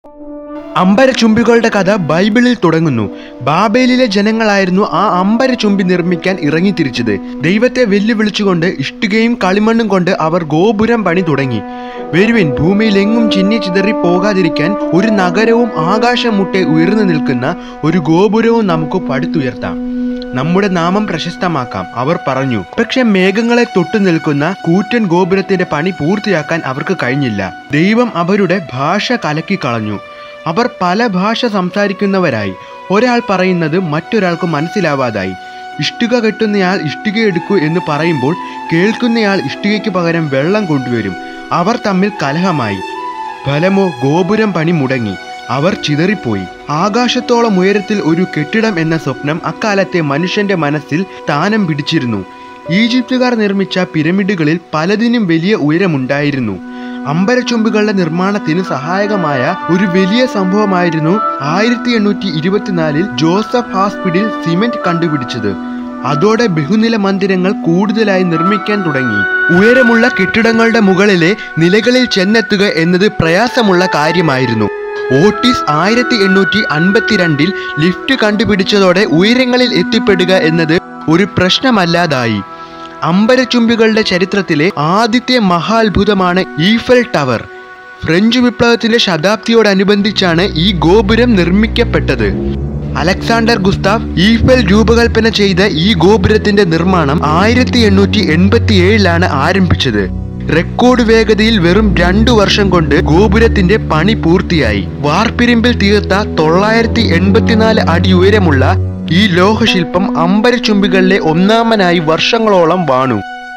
അമ്പരചുംബികളുടെ കഥ ബൈബിളിൽ തുടങ്ങുന്നു ബാബേലിലെ ജനങ്ങളായിരുന്നു ആ അമ്പരചുംബി നിർമ്മിക്കാൻ ഇറങ്ങിത്തിരിച്ചത് ദൈവത്തെ വെല്ലുവിളിച്ചുകൊണ്ട് ഇഷ്ടികയും കളിമണ്ണും കൊണ്ട് അവർ ഗോപുരം പണി തുടങ്ങി വരുവിൻ ഭൂമിയിലെങ്ങും ചിന്നി ചിതറി പോകാതിരിക്കാൻ ഒരു നഗരവും ആകാശം മുട്ടെ ഉയർന്നു നിൽക്കുന്ന ഒരു ഗോപുരവും നമുക്ക് പടുത്തുയർത്താം നമ്മുടെ നാമം പ്രശസ്തമാക്കാം അവർ പറഞ്ഞു പക്ഷെ മേഘങ്ങളെ തൊട്ടു നിൽക്കുന്ന കൂറ്റൻ ഗോപുരത്തിന്റെ പണി പൂർത്തിയാക്കാൻ അവർക്ക് കഴിഞ്ഞില്ല ദൈവം അവരുടെ ഭാഷ കലക്കി കളഞ്ഞു അവർ പല ഭാഷ സംസാരിക്കുന്നവരായി ഒരാൾ പറയുന്നത് മറ്റൊരാൾക്ക് മനസ്സിലാവാതായി ഇഷ്ടിക കെട്ടുന്നയാൾ ഇഷ്ടിക എടുക്കൂ എന്ന് പറയുമ്പോൾ കേൾക്കുന്നയാൾ ഇഷ്ടികയ്ക്ക് പകരം വെള്ളം കൊണ്ടുവരും അവർ തമ്മിൽ കലഹമായി ഫലമോ ഗോപുരം പണി മുടങ്ങി അവർ ചിതറിപ്പോയി ആകാശത്തോളം ഉയരത്തിൽ ഒരു കെട്ടിടം എന്ന സ്വപ്നം അക്കാലത്തെ മനുഷ്യന്റെ മനസ്സിൽ സ്ഥാനം പിടിച്ചിരുന്നു ഈജിപ്തുകാർ നിർമ്മിച്ച പിരമിഡുകളിൽ പലതിനും വലിയ ഉയരമുണ്ടായിരുന്നു അമ്പരച്ചുംബികളുടെ നിർമ്മാണത്തിന് സഹായകമായ ഒരു വലിയ സംഭവമായിരുന്നു ആയിരത്തി എണ്ണൂറ്റി ഇരുപത്തിനാലിൽ ജോസഫ് ഹാസ്പിഡിൽ സിമെന്റ് കണ്ടുപിടിച്ചത് അതോടെ ബഹുനില മന്ദിരങ്ങൾ കൂടുതലായി നിർമ്മിക്കാൻ തുടങ്ങി ഉയരമുള്ള കെട്ടിടങ്ങളുടെ മുകളിലെ നിലകളിൽ ചെന്നെത്തുക എന്നത് പ്രയാസമുള്ള കാര്യമായിരുന്നു ഓട്ടിസ് ആയിരത്തി എണ്ണൂറ്റി അൻപത്തിരണ്ടിൽ ലിഫ്റ്റ് കണ്ടുപിടിച്ചതോടെ ഉയരങ്ങളിൽ എത്തിപ്പെടുക എന്നത് ഒരു പ്രശ്നമല്ലാതായി അമ്പരചുംബികളുടെ ചരിത്രത്തിലെ ആദ്യത്തെ മഹാത്ഭുതമാണ് ഈഫൽ ടവർ ഫ്രഞ്ച് വിപ്ലവത്തിന്റെ ശതാബ്ദിയോടനുബന്ധിച്ചാണ് ഈ ഗോപുരം നിർമ്മിക്കപ്പെട്ടത് അലക്സാണ്ടർ ഗുസ്താഫ് ഈഫൽ രൂപകൽപ്പന ചെയ്ത ഈ ഗോപുരത്തിന്റെ നിർമ്മാണം ആയിരത്തി എണ്ണൂറ്റി എൺപത്തി ഏഴിലാണ് ആരംഭിച്ചത് റെക്കോർഡ് വേഗതയിൽ വെറും രണ്ടു വർഷം കൊണ്ട് ഗോപുരത്തിന്റെ പണി പൂർത്തിയായി വാർപ്പിരിമ്പിൽ തീർത്ത തൊള്ളായിരത്തി എൺപത്തിനാല് അടി ഉയരമുള്ള ഈ ലോഹശില്പം അമ്പരചുംബികളിലെ ഒന്നാമനായി വർഷങ്ങളോളം വാണു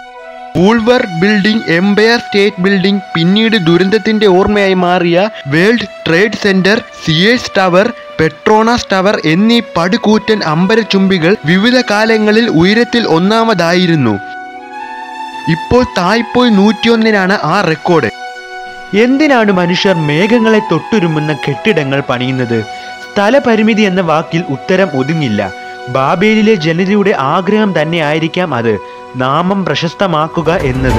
Woolworth building Empire State Building പിന്നീട് ദുരന്തത്തിന്റെ ഓർമ്മയായി മാറിയ World Trade Center Sears Tower Petronas Tower എന്നീ പടുകൂറ്റൻ അമ്പരചുംബികൾ വിവിധ കാലങ്ങളിൽ ഉയരത്തിൽ ഒന്നാമതായിരുന്നു ഇപ്പോൾ തായ്പോയ് നൂറ്റിയൊന്നിനാണ് ആ റെക്കോർഡ് എന്തിനാണ് മനുഷ്യർ മേഘങ്ങളെ തൊട്ടുരുമുന്ന കെട്ടിടങ്ങൾ പണിയുന്നത് സ്ഥലപരിമിതി എന്ന വാക്കിൽ ഉത്തരം ഒതുങ്ങില്ല ബാബേലിലെ ജനതയുടെ ആഗ്രഹം തന്നെ ആയിരിക്കാം അത് നാമം പ്രശസ്തമാക്കുക എന്നത്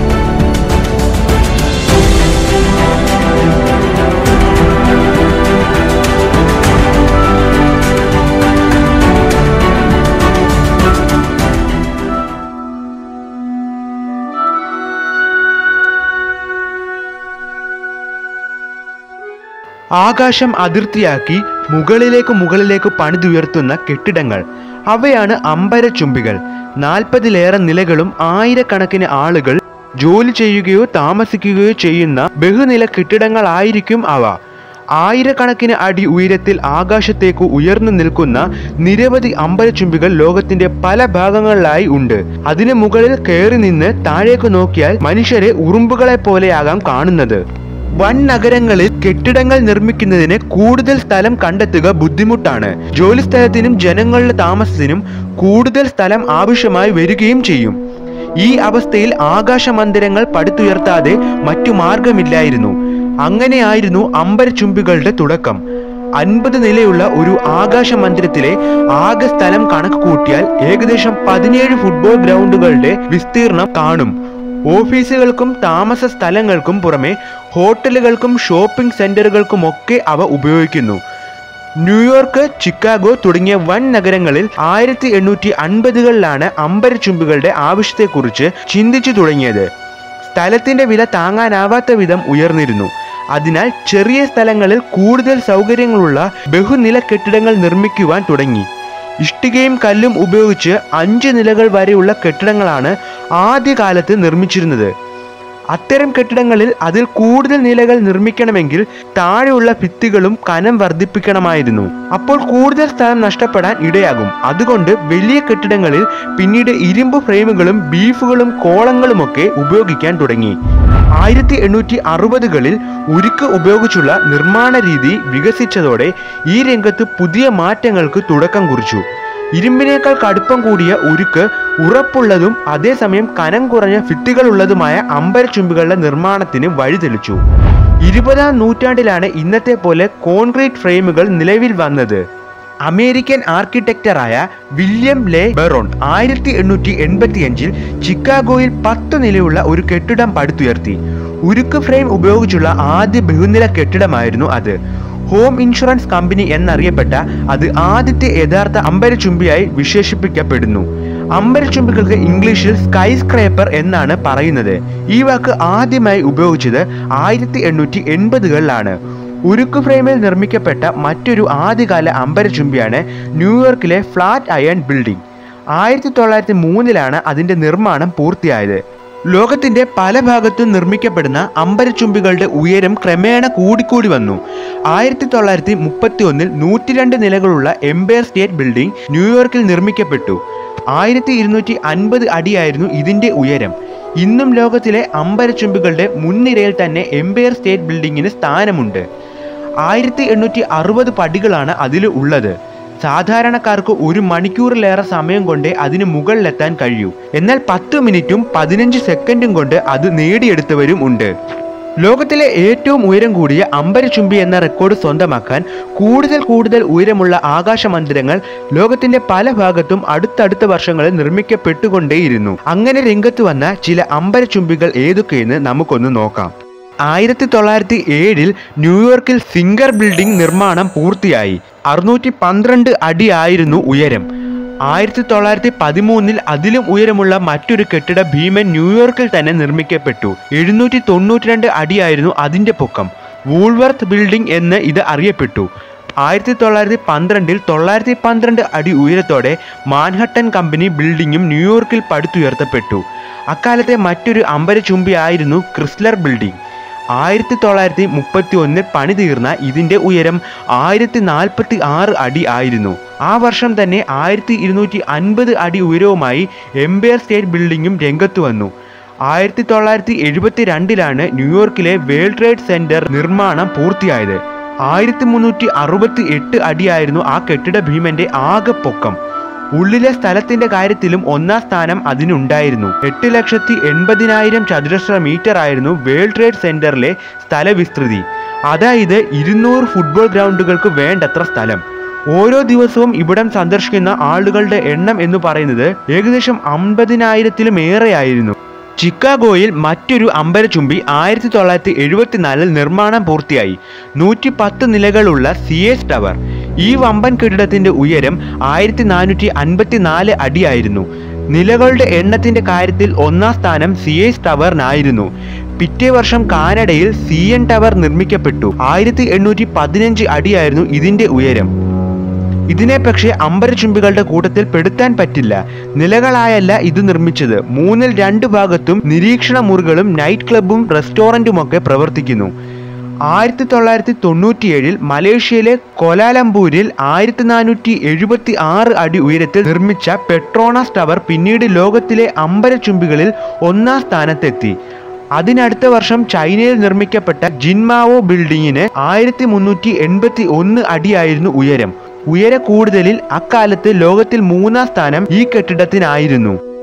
ആകാശം അതിർത്തിയാക്കി മുകളിലേക്ക് മുകളിലേക്ക് പണിതുയർത്തുന്ന കെട്ടിടങ്ങൾ അവയാണ് അമ്പരചുംബികൾ നാൽപ്പതിലേറെ നിലകളും ആയിരക്കണക്കിന് ആളുകൾ ജോലി ചെയ്യുകയോ താമസിക്കുകയോ ചെയ്യുന്ന ബഹുനില കെട്ടിടങ്ങളായിരിക്കും അവ ആയിരക്കണക്കിന് അടി ഉയരത്തിൽ ആകാശത്തേക്ക് ഉയർന്നു നിൽക്കുന്ന നിരവധി അമ്പരചുംബികൾ ലോകത്തിന്റെ പല ഭാഗങ്ങളിലായി ഉണ്ട് അതിനു മുകളിൽ കയറി നിന്ന് താഴേക്ക് നോക്കിയാൽ മനുഷ്യരെ ഉറുമ്പുകളെ പോലെയാകാം കാണുന്നത് വൻ നഗരങ്ങളിൽ കെട്ടിടങ്ങൾ നിർമ്മിക്കുന്നതിന് കൂടുതൽ സ്ഥലം കണ്ടെത്തുക ബുദ്ധിമുട്ടാണ് ജോലി സ്ഥലത്തിനും ജനങ്ങളുടെ താമസത്തിനും കൂടുതൽ സ്ഥലം ആവശ്യമായി വരികയും ചെയ്യും ഈ അവസ്ഥയിൽ ആകാശമന്ദിരങ്ങൾ പടുത്തുയർത്താതെ മറ്റു മാർഗമില്ലായിരുന്നു അങ്ങനെയായിരുന്നു അമ്പരചുംബികളുടെ തുടക്കം അൻപത് നിലയുള്ള ഒരു ആകാശ മന്ദിരത്തിലെ ആകെ സ്ഥലം കണക്ക് കൂട്ടിയാൽ ഏകദേശം പതിനേഴ് ഫുട്ബോൾ ഗ്രൗണ്ടുകളുടെ വിസ്തീർണം കാണും ഓഫീസുകൾക്കും താമസ സ്ഥലങ്ങൾക്കും പുറമെ ഹോട്ടലുകൾക്കും ഷോപ്പിംഗ് സെന്ററുകൾക്കുമൊക്കെ അവ ഉപയോഗിക്കുന്നു ന്യൂയോർക്ക് ചിക്കാഗോ തുടങ്ങിയ വൻ നഗരങ്ങളിൽ ആയിരത്തി എണ്ണൂറ്റി അൻപതുകളിലാണ് അമ്പരചുംബികളുടെ ആവശ്യത്തെക്കുറിച്ച് ചിന്തിച്ചു തുടങ്ങിയത് സ്ഥലത്തിന്റെ വില താങ്ങാനാവാത്ത വിധം ഉയർന്നിരുന്നു അതിനാൽ ചെറിയ സ്ഥലങ്ങളിൽ കൂടുതൽ സൗകര്യങ്ങളുള്ള ബഹുനില കെട്ടിടങ്ങൾ നിർമ്മിക്കുവാൻ തുടങ്ങി ഇഷ്ടികയും കല്ലും ഉപയോഗിച്ച് അഞ്ച് നിലകൾ വരെയുള്ള കെട്ടിടങ്ങളാണ് ആദ്യകാലത്ത് നിർമ്മിച്ചിരുന്നത് അത്തരം കെട്ടിടങ്ങളിൽ അതിൽ കൂടുതൽ നിലകൾ നിർമ്മിക്കണമെങ്കിൽ താഴെയുള്ള ഭിത്തികളും കനം വർദ്ധിപ്പിക്കണമായിരുന്നു അപ്പോൾ കൂടുതൽ സ്ഥലം നഷ്ടപ്പെടാൻ ഇടയാകും അതുകൊണ്ട് വലിയ കെട്ടിടങ്ങളിൽ പിന്നീട് ഇരുമ്പ് ഫ്രെയിമുകളും ബീഫുകളും കോളങ്ങളുമൊക്കെ ഉപയോഗിക്കാൻ തുടങ്ങി ആയിരത്തി എണ്ണൂറ്റി അറുപതുകളിൽ ഉരുക്ക് ഉപയോഗിച്ചുള്ള നിർമ്മാണ രീതി വികസിച്ചതോടെ ഈ രംഗത്ത് പുതിയ മാറ്റങ്ങൾക്ക് തുടക്കം കുറിച്ചു ഇരുമ്പിനേക്കാൾ കടുപ്പം കൂടിയ ഉരുക്ക് ഉറപ്പുള്ളതും അതേസമയം കനം കുറഞ്ഞ ഭിത്തികളുള്ളതുമായ അമ്പരചുംബികളുടെ നിർമ്മാണത്തിന് വഴിതെളിച്ചു ഇരുപതാം നൂറ്റാണ്ടിലാണ് ഇന്നത്തെ പോലെ കോൺക്രീറ്റ് ഫ്രെയിമുകൾ നിലവിൽ വന്നത് അമേരിക്കൻ ആർക്കിടെക്ടറായ വില്യം ലെ ബെറോൺ ആയിരത്തി എണ്ണൂറ്റി എൺപത്തിയഞ്ചിൽ ചിക്കാഗോയിൽ പത്ത് നിലയുള്ള ഒരു കെട്ടിടം പടുത്തുയർത്തി ഉരുക്ക് ഫ്രെയിം ഉപയോഗിച്ചുള്ള ആദ്യ ബഹുനില കെട്ടിടമായിരുന്നു അത് ഹോം ഇൻഷുറൻസ് കമ്പനി എന്നറിയപ്പെട്ട അത് ആദ്യത്തെ യഥാർത്ഥ അമ്പരചുംബിയായി വിശേഷിപ്പിക്കപ്പെടുന്നു അമ്പരചുംബികൾക്ക് ഇംഗ്ലീഷിൽ സ്കൈ സ്ക്രേപ്പർ എന്നാണ് പറയുന്നത് ഈ വാക്ക് ആദ്യമായി ഉപയോഗിച്ചത് ആയിരത്തി എണ്ണൂറ്റി എൺപതുകളിലാണ് ഉരുക്ക് ഫ്രെയിമിൽ നിർമ്മിക്കപ്പെട്ട മറ്റൊരു ആദ്യകാല അമ്പരചുംബിയാണ് ന്യൂയോർക്കിലെ ഫ്ലാറ്റ് അയൺ ബിൽഡിംഗ് ആയിരത്തി തൊള്ളായിരത്തി മൂന്നിലാണ് അതിന്റെ നിർമ്മാണം പൂർത്തിയായത് ലോകത്തിന്റെ പല ഭാഗത്തും നിർമ്മിക്കപ്പെടുന്ന അമ്പരചുംബികളുടെ ഉയരം ക്രമേണ കൂടിക്കൂടി വന്നു ആയിരത്തി തൊള്ളായിരത്തി മുപ്പത്തി ഒന്നിൽ നൂറ്റിരണ്ട് നിലകളുള്ള എംപയർ സ്റ്റേറ്റ് ബിൽഡിംഗ് ന്യൂയോർക്കിൽ നിർമ്മിക്കപ്പെട്ടു ആയിരത്തി ഇരുന്നൂറ്റി അൻപത് അടിയായിരുന്നു ഇതിന്റെ ഉയരം ഇന്നും ലോകത്തിലെ അമ്പരചുംബികളുടെ മുൻനിരയിൽ തന്നെ എംപയർ സ്റ്റേറ്റ് ബിൽഡിങ്ങിന് സ്ഥാനമുണ്ട് ആയിരത്തി എണ്ണൂറ്റി അറുപത് പടികളാണ് അതിൽ ഉള്ളത് സാധാരണക്കാർക്ക് ഒരു മണിക്കൂറിലേറെ സമയം കൊണ്ട് അതിന് മുകളിലെത്താൻ കഴിയൂ എന്നാൽ പത്ത് മിനിറ്റും പതിനഞ്ച് സെക്കൻഡും കൊണ്ട് അത് നേടിയെടുത്തവരും ഉണ്ട് ലോകത്തിലെ ഏറ്റവും ഉയരം കൂടിയ അമ്പരചുംബി എന്ന റെക്കോർഡ് സ്വന്തമാക്കാൻ കൂടുതൽ കൂടുതൽ ഉയരമുള്ള ആകാശമന്ദിരങ്ങൾ ലോകത്തിന്റെ പല ഭാഗത്തും അടുത്തടുത്ത വർഷങ്ങളിൽ നിർമ്മിക്കപ്പെട്ടുകൊണ്ടേയിരുന്നു അങ്ങനെ രംഗത്ത് വന്ന ചില അമ്പരചുംബികൾ ഏതൊക്കെയെന്ന് നമുക്കൊന്ന് നോക്കാം ആയിരത്തി തൊള്ളായിരത്തി ഏഴിൽ ന്യൂയോർക്കിൽ സിംഗർ ബിൽഡിംഗ് നിർമ്മാണം പൂർത്തിയായി അറുന്നൂറ്റി പന്ത്രണ്ട് അടിയായിരുന്നു ഉയരം ആയിരത്തി തൊള്ളായിരത്തി പതിമൂന്നിൽ അതിലും ഉയരമുള്ള മറ്റൊരു കെട്ടിട ഭീമൻ ന്യൂയോർക്കിൽ തന്നെ നിർമ്മിക്കപ്പെട്ടു എഴുന്നൂറ്റി തൊണ്ണൂറ്റിരണ്ട് അടിയായിരുന്നു അതിന്റെ പൊക്കം വൂൾവർത്ത് ബിൽഡിംഗ് എന്ന് ഇത് അറിയപ്പെട്ടു ആയിരത്തി തൊള്ളായിരത്തി പന്ത്രണ്ടിൽ തൊള്ളായിരത്തി പന്ത്രണ്ട് അടി ഉയരത്തോടെ മാൻഹട്ടൻ കമ്പനി ബിൽഡിങ്ങും ന്യൂയോർക്കിൽ പടുത്തുയർത്തപ്പെട്ടു അക്കാലത്തെ മറ്റൊരു അമ്പരചുംബിയായിരുന്നു ക്രിസ്ലർ ബിൽഡിംഗ് ആയിരത്തി തൊള്ളായിരത്തി മുപ്പത്തി ഒന്നിൽ പണി തീർന്ന ഇതിന്റെ ഉയരം ആയിരത്തി നാൽപ്പത്തി ആറ് അടി ആയിരുന്നു ആ വർഷം തന്നെ ആയിരത്തി ഇരുന്നൂറ്റി അൻപത് അടി ഉയരവുമായി എംപയർ സ്റ്റേറ്റ് ബിൽഡിങ്ങും രംഗത്തു വന്നു ആയിരത്തി തൊള്ളായിരത്തി എഴുപത്തി രണ്ടിലാണ് ന്യൂയോർക്കിലെ വേൾഡ് ട്രേഡ് സെന്റർ നിർമ്മാണം പൂർത്തിയായത് ആയിരത്തി മുന്നൂറ്റി അറുപത്തി എട്ട് അടിയായിരുന്നു ആ കെട്ടിട ഭീമന്റെ ആകെ പൊക്കം ഉള്ളിലെ സ്ഥലത്തിന്റെ കാര്യത്തിലും ഒന്നാം സ്ഥാനം അതിനുണ്ടായിരുന്നു എട്ട് ലക്ഷത്തി എൺപതിനായിരം ചതുരശ്ര മീറ്റർ ആയിരുന്നു വേൾഡ് ട്രേഡ് സെന്ററിലെ സ്ഥലവിസ്തൃതി അതായത് ഇരുന്നൂറ് ഫുട്ബോൾ ഗ്രൗണ്ടുകൾക്ക് വേണ്ടത്ര സ്ഥലം ഓരോ ദിവസവും ഇവിടം സന്ദർശിക്കുന്ന ആളുകളുടെ എണ്ണം എന്ന് പറയുന്നത് ഏകദേശം അമ്പതിനായിരത്തിലും ഏറെയായിരുന്നു ചിക്കാഗോയിൽ മറ്റൊരു അമ്പരചുംബി ആയിരത്തി തൊള്ളായിരത്തി എഴുപത്തിനാലിൽ നിർമ്മാണം പൂർത്തിയായി നൂറ്റി പത്ത് നിലകളുള്ള സി എസ് ടവർ ഈ വമ്പൻ കെട്ടിടത്തിന്റെ ഉയരം ആയിരത്തി നാനൂറ്റി അൻപത്തി നാല് അടിയായിരുന്നു നിലകളുടെ എണ്ണത്തിന്റെ കാര്യത്തിൽ ഒന്നാം സ്ഥാനം സി എസ് ടവറിനായിരുന്നു പിറ്റേ വർഷം കാനഡയിൽ സി എൻ ടവർ നിർമ്മിക്കപ്പെട്ടു ആയിരത്തി എണ്ണൂറ്റി പതിനഞ്ച് അടിയായിരുന്നു ഇതിന്റെ ഉയരം ഇതിനെ പക്ഷേ അമ്പരചുംബികളുടെ കൂട്ടത്തിൽ പെടുത്താൻ പറ്റില്ല നിലകളായല്ല ഇത് നിർമ്മിച്ചത് മൂന്നിൽ രണ്ട് ഭാഗത്തും നിരീക്ഷണ മുറികളും നൈറ്റ് ക്ലബും റെസ്റ്റോറൻറ്റുമൊക്കെ പ്രവർത്തിക്കുന്നു ആയിരത്തി തൊള്ളായിരത്തി തൊണ്ണൂറ്റിയേഴിൽ മലേഷ്യയിലെ കൊലാലംപൂരിൽ ആയിരത്തി നാനൂറ്റി എഴുപത്തി ആറ് അടി ഉയരത്തിൽ നിർമ്മിച്ച പെട്രോണസ് ടവർ പിന്നീട് ലോകത്തിലെ അമ്പരചുംബികളിൽ ഒന്നാം സ്ഥാനത്തെത്തി അതിനടുത്ത വർഷം ചൈനയിൽ നിർമ്മിക്കപ്പെട്ട ജിൻമാവോ ബിൽഡിങ്ങിന് ആയിരത്തി മുന്നൂറ്റി എൺപത്തി ഒന്ന് അടിയായിരുന്നു ഉയരം ഉയര കൂടുതലിൽ അക്കാലത്ത് ലോകത്തിൽ മൂന്നാം സ്ഥാനം ഈ കെട്ടിടത്തിനായിരുന്നു